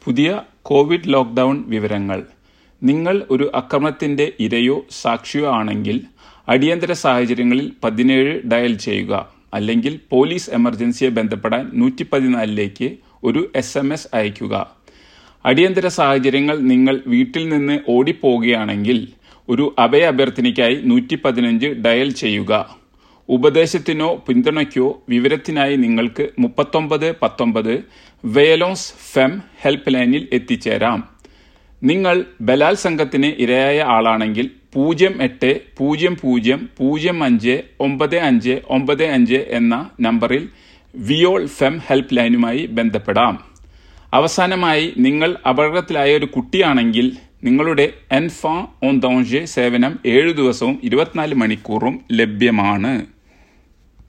പുതിയ Covid lockdown വിവരങ്ങൾ നിങ്ങൾ ഒരു അക്രമത്തിന്റെ ഇരയോ സാക്ഷിയോ ആണെങ്കിൽ അടിയന്തര സാഹചര്യങ്ങളിൽ പതിനേഴ് ഡയൽ ചെയ്യുക അല്ലെങ്കിൽ പോലീസ് എമർജൻസിയെ ബന്ധപ്പെടാൻ നൂറ്റി പതിനാലിലേക്ക് ഒരു എസ് എം എസ് അയയ്ക്കുക അടിയന്തര സാഹചര്യങ്ങൾ നിങ്ങൾ വീട്ടിൽ നിന്ന് ഓടിപ്പോവുകയാണെങ്കിൽ ഒരു അഭയ അഭ്യർത്ഥനയ്ക്കായി നൂറ്റി പതിനഞ്ച് ഡയൽ ചെയ്യുക ഉപദേശത്തിനോ പിന്തുണയ്ക്കോ വിവരത്തിനായി നിങ്ങൾക്ക് മുപ്പത്തൊമ്പത് പത്തൊമ്പത് വേലോൺസ് ഫെം ഹെൽപ്പ് ലൈനിൽ എത്തിച്ചേരാം നിങ്ങൾ ബലാത്സംഗത്തിന് ഇരയായ ആളാണെങ്കിൽ പൂജ്യം എട്ട് പൂജ്യം പൂജ്യം പൂജ്യം അഞ്ച് ഒമ്പത് അഞ്ച് ഒമ്പത് അഞ്ച് എന്ന നമ്പറിൽ വിയോൾ ഫെം ഹെൽപ്പ് ലൈനുമായി ബന്ധപ്പെടാം അവസാനമായി നിങ്ങൾ അപകടത്തിലായ ഒരു കുട്ടിയാണെങ്കിൽ നിങ്ങളുടെ എൻഫാ ഓൺ ദോഞ്ചെ സേവനം ഏഴു ദിവസവും ഇരുപത്തിനാല് മണിക്കൂറും ലഭ്യമാണ്